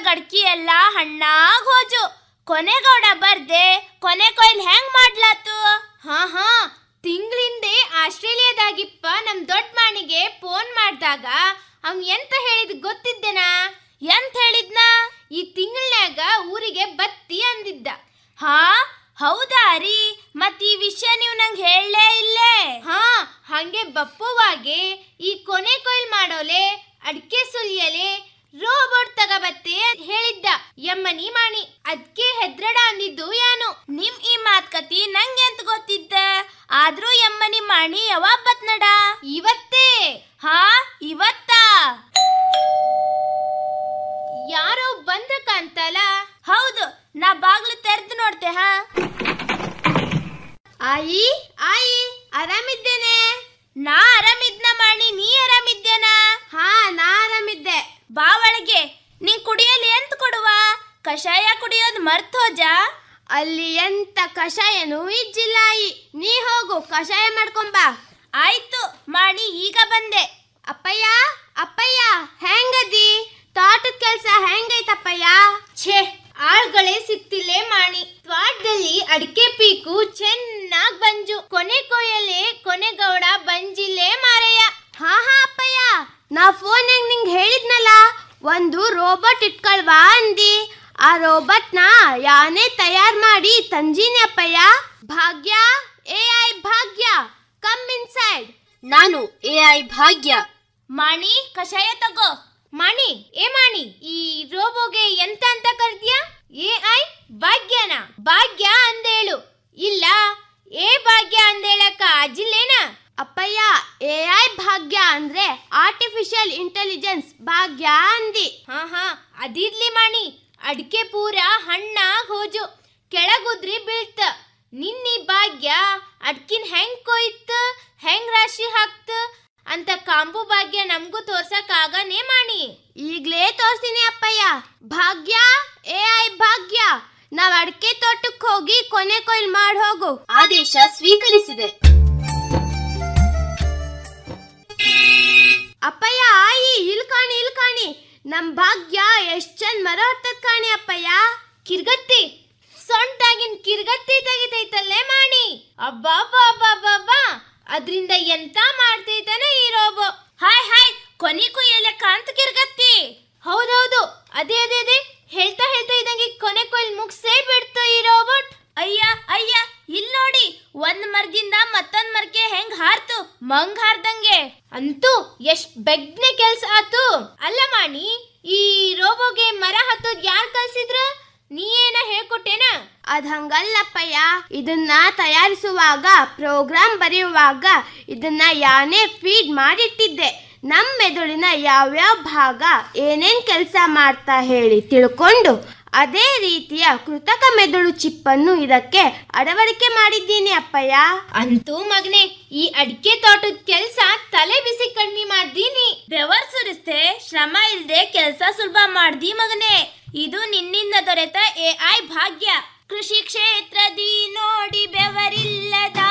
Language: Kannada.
ಅಡ್ಕಿ ಎಲ್ಲ ಹಣ್ಣಾಗ್ ಹೋಜು ಕೊನೆಗೌಡ ಬರ್ದೆ ಕೊನೆ ಕೊಯ್ಲ್ ಹೆಂಗ್ ಮಾಡ್ಲಾತು ಹಾ ಹಾ ತಿಂಗಳಿಂದೆ ಆಸ್ಟ್ರೇಲಿಯಾದಾಗಿಪ್ಪ ನಮ್ ದೊಡ್ಡ ಮಾಣಿಗೆ ಫೋನ್ ಮಾಡಿದಾಗ ಅವ್ನ್ ಎಂತ ಹೇಳಿದ್ ಗೊತ್ತಿದ್ದೆನಾ ಎಂತ ಹೇಳಿದ್ನ ಈ ತಿಂಗಳನ್ಯಾಗ ಊರಿಗೆ ಬತ್ತಿ ಅಂದಿದ್ದ ಹಾ ಹೌದಾ ರೀ ಮತ್ ಈ ವಿಷಯ ನೀವು ನಂಗೆ ಹೇಳಲೇ ಇಲ್ಲೇ ಹಾ ಹಂಗೆ ಬಪ್ಪುವಾಗೆ ಈ ಕೊನೆ ಕೊಯ್ಲ್ ಮಾಡೋಲೆ ಅಡ್ಕೆ ಸುಲಿಯಲೆ ರೋಬೋಟ್ ತಗಬತ್ತೆ ಅಂತ ಹೇಳಿದ್ದ ಯಮ್ಮನಿ ಮಾಣಿ ಅದ್ಕೆ ಹೆದ್ರಡ ಅಂದಿದ್ದು ಯಾನು ನಿಮ್ ಈ ಮಾತ್ಕತಿ ನಂಗೆ ಎಂತ ಗೊತ್ತಿದ್ದ ಆದ್ರೂ ಎಮ್ಮನಿ ಮಾಣಿ ಯಾವಾಗ ಬತ್ನಡ ಇವತ್ತೇ ಹಾ ಇವತ್ತಾ ಯಾರೋ ಬಂದ್ರ ಕಾಂತಲ್ಲ ಹೌದು ನಾ ಬಾಗ್ಲು ತೆರೆದು ನೋಡ್ತೆ ಹಾ ಆಯಿ ಆಯಿ ಆರಾಮಿದ್ದೇನೆ ನಾ ಆರಾಮಿದ್ನ ಮಾಣಿ ನೀ ಆರಾಮಿದ್ದೇನಾ ಹಾ ನಾ ಆರಾಮಿದ್ದೆ ಬಾ ಒಳಗೆ ನಿಂಗ್ ಕುಡಿಯಲು ಎಂತ ಕೊಡುವ ಕಷಾಯ ಕುಡಿಯೋದು ಮರ್ತ್ ಹೋಜ ಅಲ್ಲಿ ಎಂತ ಕಷಾಯನೂ ಇಜ್ಜಿಲ್ಲ ಆಯಿ ನೀ ಹೋಗು ಕಷಾಯ ಮಾಡ್ಕೊಂಬಾ ಆಯ್ತು ಮಾಣಿ ಈಗ ಬಂದೆ ಅಪ್ಪಯ್ಯ ಅಪ್ಪಯ್ಯ ಹೆಂಗದಿ ತೋಟದ ಕೆಲ್ಸ ಹೆಂಗೈತಪ್ಪಯ್ಯ ಛೇ ಆಳ್ಗಳೇ ಸಿಕ್ತಿಲ್ಲೇ ಮಾಣಿ ತ್ವಾಟದಲ್ಲಿ ಅಡಿಕೆ ಪೀಕು ಚೆನ್ನಾಗ್ ಬಂಜು ಕೊನೆ ಕೊಯ್ಯಲೆ ಕೊನೆಗೌಡ ಬಂಜಿಲ್ಲೇ ಮಾರಯ್ಯ ಹಾ ಹಾ ಅಪ್ಪಯ್ಯ ನಾ ಫೋನ್ಯಾಗ ನಿಂಗೆ ಹೇಳಿದ್ನಲ್ಲ ಒಂದು ರೋಬೋಟ್ ಇಟ್ಕೊಳ್ವಾ ಅಂದಿ ಆ ರೋಬೋಟ್ನ ಯಾನೇ ತಯಾರ್ ಮಾಡಿ ತಂಜೀನಿ ಅಪ್ಪಯ್ಯ ಭಾಗ್ಯ ಎ ಐ ಭಾಗ್ಯ ಕಮ್ ಇನ್ಸೈಡ್ ನಾನು ಎ ಐ ಭಾಗ್ಯ ಮಾಣಿ ಕಷಾಯ ತಗೋ ಮಾಣಿ ಏ ಮಾಣಿ ಈ ರೋಬೋಗೆ ಎಂತ ಅಂತ ಕರ್ದ್ಯಾ ಎ ಐ ಭಾಗ್ಯನ ಭಾಗ್ಯ ಅಂದೇಳು ಇಲ್ಲ ಏ ಭಾಗ್ಯ ಅಂದೇಳಕ್ಕ ಅಜ್ಜಿಲ್ಲೇನ ಅಪ್ಪಯ್ಯ ಎ ಐ ಭಾಗ್ಯ ಅಂದ್ರೆ ಆರ್ಟಿಫಿಷಿಯಲ್ ಇಂಟೆಲಿಜೆನ್ಸ್ ಭಾಗ್ಯ ಅಂದಿ ಹಾ ಹಾ ಅದಿರ್ಲಿ ಮಾಣಿ ಅಡ್ಕೆ ಪೂರ ಹಣ್ಣ ಹೋಜು ಕೆಳಗುದ್ರಿ ಬೀಳ್ತ ನಿನ್ನಿ ಭಾಗ್ಯ ಅಡ್ಕಿನ್ ಹೆಂಗ್ ಕೊಯ್ತ ಹೆಂಗ್ ರಾಶಿ ಹಾಕ್ತ ಅಂತ ಕಾಂಬು ಭಾಗ್ಯ ನಮಗೂ ತೋರ್ಸಕ್ ಆಗನೇ ಮಾಣಿ ಈಗ್ಲೇ ತೋರ್ಸ್ತೀನಿ ಅಪ್ಪಯ್ಯ ಭಾಗ್ಯ ಎ ಐ ಭಾಗ್ಯ ನಾವ್ ಅಡ್ಕೆ ತೋಟಕ್ಕೆ ಹೋಗಿ ಕೊನೆ ಕೊಯ್ಲ್ ಮಾಡಿ ಹೋಗು ಆದೇಶ ಸ್ವೀಕರಿಸಿದೆ ಅಪ್ಪಯ್ಯ ಆಯಿ ಇಲ್ ಕಾಣಿ ಇಲ್ ಕಾಣಿ ನಮ್ ಭಾಗ್ಯ ಎಷ್ಟ್ ಚಂದ್ ಮರ ಹತ್ತದ್ ಕಾಣಿ ಅಪ್ಪಯ್ಯ ಕಿರ್ಗತ್ತಿ ಸೊಂಟಾಗಿನ್ ಕಿರ್ಗತ್ತಿ ತೆಗಿತೈತಲ್ಲೇ ಮಾಣಿ ಅಬ್ಬಾ ಅಬ್ಬಾ ಅಬ್ಬಾ ಅದ್ರಿಂದ ಎಂತ ಮಾಡ್ತೈತನ ಈ ರೋಬೋ ಹಾಯ್ ಹಾಯ್ ಕೊನಿಗೂ ಎಲೆ ಕಾಂತ ಕಿರ್ಗತ್ತಿ ಹೌದೌದು ಅದೇ ಅದೇ ಅದೇ ಹೇಳ್ತಾ ಹೇಳ್ತಾ ಇದ್ದಂಗೆ ಕೊನೆ ಕೊಯ್ಲ್ ಮುಗ್ಸೇ ಬಿಡ್ತು ಈ ರೋಬೋಟ್ ಅಯ್ಯ ಅಯ್ಯ ಇಲ್ ನೋಡಿ ಒಂದ್ ಮರ್ಗಿಂದ ಮತ್ತೊಂದ್ ಮರ್ಗೆ ಹೆಂಗ್ ಹಾರ್ತು ಮಂಗ್ ಹಾರ್ದಂಗೆ ಅಂತೂ ಎಷ್ಟ್ ಬೆಗ್ನೆ ಕೆಲ್ಸ ಆತು ಅಲ್ಲ ಮಾಣಿ ಈ ರೋಬೋಗೆ ಮರ ಹತ್ತೋದ್ ಯಾರ್ ಕಲ್ಸಿದ್ರ ನೀ ಏನ ಹೇಳ್ಕೊಟ್ಟೇನ ಅದ್ ಹಂಗಲ್ಲಪ್ಪಯ್ಯ ಇದನ್ನ ತಯಾರಿಸುವಾಗ ಪ್ರೋಗ್ರಾಮ್ ಬರೆಯುವಾಗ ಇದನ್ನ ಯಾನೇ ಫೀಡ್ ಮಾಡಿಟ್ಟಿದ್ದೆ ನಮ್ಮ ಮೆದುಳಿನ ಯಾವ್ಯಾವ ಭಾಗ ಏನೇನ್ ಕೆಲಸ ಮಾಡ್ತಾ ಹೇಳಿ ತಿಳ್ಕೊಂಡು ಅದೇ ರೀತಿಯ ಕೃತಕ ಮೆದುಳು ಚಿಪ್ಪನ್ನು ಇದಕ್ಕೆ ಅಳವಡಿಕೆ ಮಾಡಿದ್ದೀನಿ ಅಪ್ಪಯ್ಯ ಅಂತೂ ಮಗನೆ ಈ ಅಡಿಕೆ ತೋಟದ ಕೆಲ್ಸ ತಲೆ ಬಿಸಿ ಕಡಿಮೆ ಮಾಡ್ದೀನಿ ಬೆವರ್ ಸುರಿಸ್ತೆ ಶ್ರಮ ಇಲ್ದೆ ಕೆಲ್ಸ ಸುಲಭ ಮಾಡ್ದಿ ಮಗನೇ ಇದು ನಿನ್ನಿಂದ ದೊರೆತ ಎ ಐ ಭಾಗ್ಯ ಕೃಷಿ ಕ್ಷೇತ್ರದಿ ನೋಡಿ ಬೆವರಿಲ್ಲದ